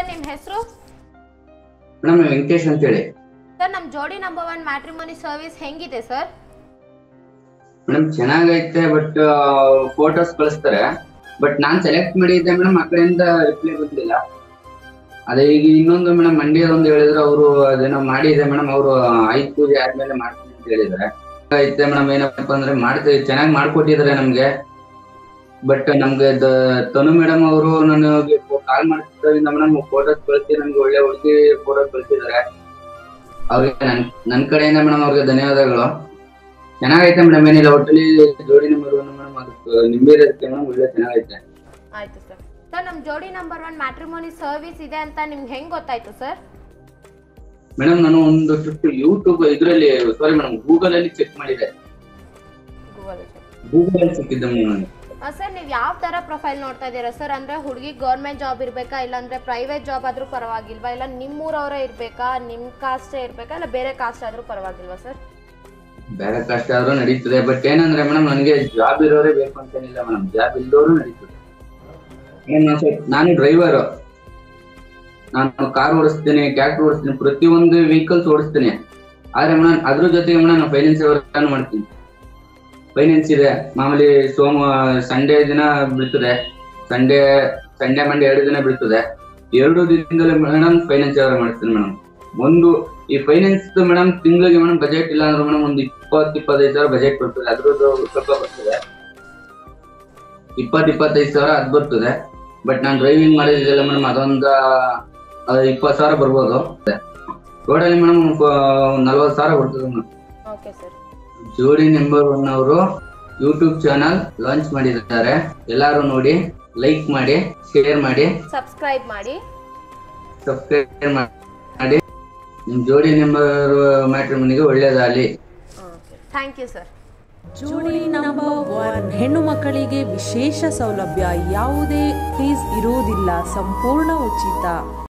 ನಿಮ್ಮ ಹೆಸರು ಮೇಡಮ್ ವೆಂಕಟೇಶ್ ಅಂತೇಳಿ ಸರ್ ನಮ್ಮ Jodi number one matrimony service ಹೆಂಗಿದೆ ಸರ್ ಮೇಡಮ್ ಚೆನ್ನಾಗೈತೆ ಬಟ್ ಫೋಟೋಸ್ ಕಳಿಸ್ತಾರೆ ಬಟ್ ನಾನ್ ಸೆಲೆಕ್ಟ್ ಮಾಡಿದ್ದೆ ಮೇಡಮ್ ಆ ಕಡೆಯಿಂದ ರಿಪ್ಲೈ ಬಂದಿಲ್ಲ ಅದೇ ಈಗ ಇನ್ನೊಂದು ಮೇಡಮ್ ಮಂಡ್ಯದೊಂದು ಹೇಳಿದ್ರು ಅವರು ಅದೇನೋ ಮಾಡಿದೆ ಮೇಡಮ್ ಅವರು ಐದು ಪೂಜೆ ಆದ್ಮೇಲೆ ಮಾಡ್ತೀನಿ ಅಂತ ಹೇಳಿದ್ದಾರೆ ಐತೆ ಮೇಡಮ್ ಏನಪ್ಪಾ ಅಂದ್ರೆ ಮಾಡ್ತೀವಿ ಚೆನ್ನಾಗಿ ಮಾಡ್ಕೊಟ್ಟಿದ್ದಾರೆ ನಮ್ಗೆ ಬಟ್ ನಮ್ಗೆ ದ- ತನು ಮೇಡಮ್ ಅವರು ನನಗೆ ಕಾಲ್ ಮಾಡ್ತಿದ್ದರಿಂದ ಮೇಡಮ್ ಫೋಟೋಸ್ ಕಳಿಸಿ ನಮ್ಗೆ ಒಳ್ಳೆ ಹುಡುಗಿ ಫೋಟೋ ಕಳಿಸಿದ್ದಾರೆ ಅವ್ರಿಗೆ ನನ್ ನನ್ ಕಡೆಯಿಂದ ಮೇಡಮ್ ಅವ್ರಿಗೆ ಧನ್ಯವಾದಗಳು ಚೆನ್ನಾಗೈತೆ ಮೇಡಮ್ ಏನಿಲ್ಲ ಒಟ್ಟಲ್ಲಿ ಜೋಡಿ ನಂಬರ್ ಒನ್ ಮೇಡಮ್ ಅದಕ್ಕೆ ನಿಂಬಿರೋದಕ್ಕೆ ಮೇಡಮ್ ಒಳ್ಳೆ ಚೆನ್ನಾಗೈತೆ ಆಯ್ತು ಸರ್ ಸರ್ ನಮ್ಮ Jodi number one matrimony service ಇದೆ ಅಂತ ನಿಮ್ಗೆ ಹೆಂಗ್ ಗೊತ್ತಾಯ್ತು ಸರ್ ಮೇಡಮ್ ನಾನು ಒಂದು ಟ್ರಿಪ್ ಯೂಟ್ಯೂಬ್ ಇದರಲ್ಲಿ ಸಾರಿ ಮೇಡಮ್ ಗೂಗಲ್ ಅಲ್ಲಿ ಚೆಕ್ ಮಾಡಿದೆ ಗೂಗಲ್ ಗೂಗಲ್ ಅಲ್ಲಿ ಸಿಕ್ಕಿದ್ದೆ ಮೇಡಮ್ ನನಗೆ ಸರ್ ನೀವು ಯಾವ ಥರ ಪ್ರೊಫೈಲ್ ನೋಡ್ತಾ ಇದ್ದೀರಾ ಸರ್ ಅಂದರೆ ಹುಡುಗಿ ಗೌರ್ಮೆಂಟ್ ಜಾಬ್ ಇರಬೇಕಾ ಇಲ್ಲಾಂದ್ರೆ ಪ್ರೈವೇಟ್ ಜಾಬ್ ಆದರೂ ಪರವಾಗಿಲ್ವಾ ಇಲ್ಲ ನಿಮ್ಮೂರವರೇ ಇರಬೇಕಾ ನಿಮ್ಮ ಕಾಸ್ಟೇ ಇರಬೇಕಾ ಇಲ್ಲ ಬೇರೆ ಕಾಸ್ಟ್ ಆದರೂ ಪರವಾಗಿಲ್ವಾ ಸರ್ ಬೇರೆ ಕಷ್ಟ ಆದ್ರೂ ನಡೀತದೆ ಬಟ್ ಏನಂದ್ರೆ ಮೇಡಮ್ ನನಗೆ ಜಾಬ್ ಇರೋರೇ ಬೇಕು ಅಂತೇನಿಲ್ಲ ಮೇಡಮ್ ಜಾಬ್ ಇಲ್ದವರು ನಡೀತದೆ ಏನ್ ನಾನ್ ಸ್ವಲ್ಪ- ನಾನು ಡ್ರೈವರ್ ನಾನು ಕಾರ್ ಓಡಿಸ್ತೀನಿ ಟ್ರ್ಯಾಕ್ಟರ್ ಓಡಿಸ್ತೀನಿ ಪ್ರತಿಯೊಂದು ವೆಹಿಕಲ್ಸ್ ಓಡಿಸ್ತೀನಿ ಆದ್ರೆ ಮೇಡಮ್ ಅದ್ರ ಜೊತೆಗೆ ಮೇಡಮ್ ನಾನು ಫೈನಾನ್ಸ್ ವ್ಯವಹಾರ ಮಾಡ್ತೀನಿ ಫೈನಾನ್ಸ್ ಇದೆ ಮಾಮೂಲಿ ಸೋಮ ಸಂಡೇ ದಿನ ಬೀಳ್ತದೆ ಸಂಡೇ ಸಂಡೇ ಮಂಡೇ ಎರಡು ದಿನ ಬೀಳ್ತದೆ ಎರಡು ದಿನದಲ್ಲಿ ಮೇಡಮ್ ಫೈನಾನ್ಸ್ ವ್ಯವಹಾರ ಮಾಡ್ತೀನಿ ಮೇಡಮ್ ಒಂದು ಈ ಫೈನಾನ್ಸ್ ಮೇಡಮ್ ತಿಂಗಳಿಗೆ ಮೇಡಮ್ ಬಜೆಟ್ ಇಲ್ಲ ಅಂದ್ರೆ ಮೇಡಮ್ ಒಂದು ಇಪ್ಪತ್ತು ಇಪ್ಪತ್ತೈದು ಸಾವಿರ ಬಜೆಟ್ ಬರ್ತದೆ ಅದ್ರದ್ದು ಸ್ವಲ್ಪ ಬರ್ತದೆ ಇಪ್ಪತ್ತು ಇಪ್ಪತ್ತೈದು ಸಾವಿರ ಅದ್ ಬರ್ತದೆ ಬಟ್ ನಾನು ಡ್ರೈವಿಂಗ್ ಮಾಡಿದಿಲ್ಲ ಮೇಡಮ್ ಅದೊಂದು ಇಪ್ಪತ್ತು ಸಾವಿರ ಬರ್ಬೋದು ಟೋಟಲಿ ಮೇಡಮ್ ನಲ್ವತ್ತು ಸಾವಿರ ಬರ್ತದೆ madam okay sir Jodi number one ಅವರು ಯೂಟ್ಯೂಬ್ ಚಾನಲ್ ಲಾಂಚ್ ಮಾಡಿದ್ದಾರೆ ಎಲ್ಲಾರು ನೋಡಿ ಲೈಕ್ ಮಾಡಿ ಶೇರ್ ಮಾಡಿ ಸಬ್ಸ್ಕ್ರೈಬ್ ಮಾಡಿ ಸಬ್ಸ್ಕ್ರೈಬ್ ಮಾಡಿ ನಿಮ್ ಜೋಡಿ ನಂಬರ್ ಮ್ಯಾಟ್ರಿಮನಿಗೆ ಒಳ್ಳೇದಾಗಲಿ thank you sir Jodi number one ಹೆಣ್ಣು ಮಕ್ಕಳಿಗೆ ವಿಶೇಷ ಸೌಲಭ್ಯ ಯಾವುದೇ ಫೀಸ್ ಇರುವುದಿಲ್ಲ ಸಂಪೂರ್ಣ ಉಚಿತ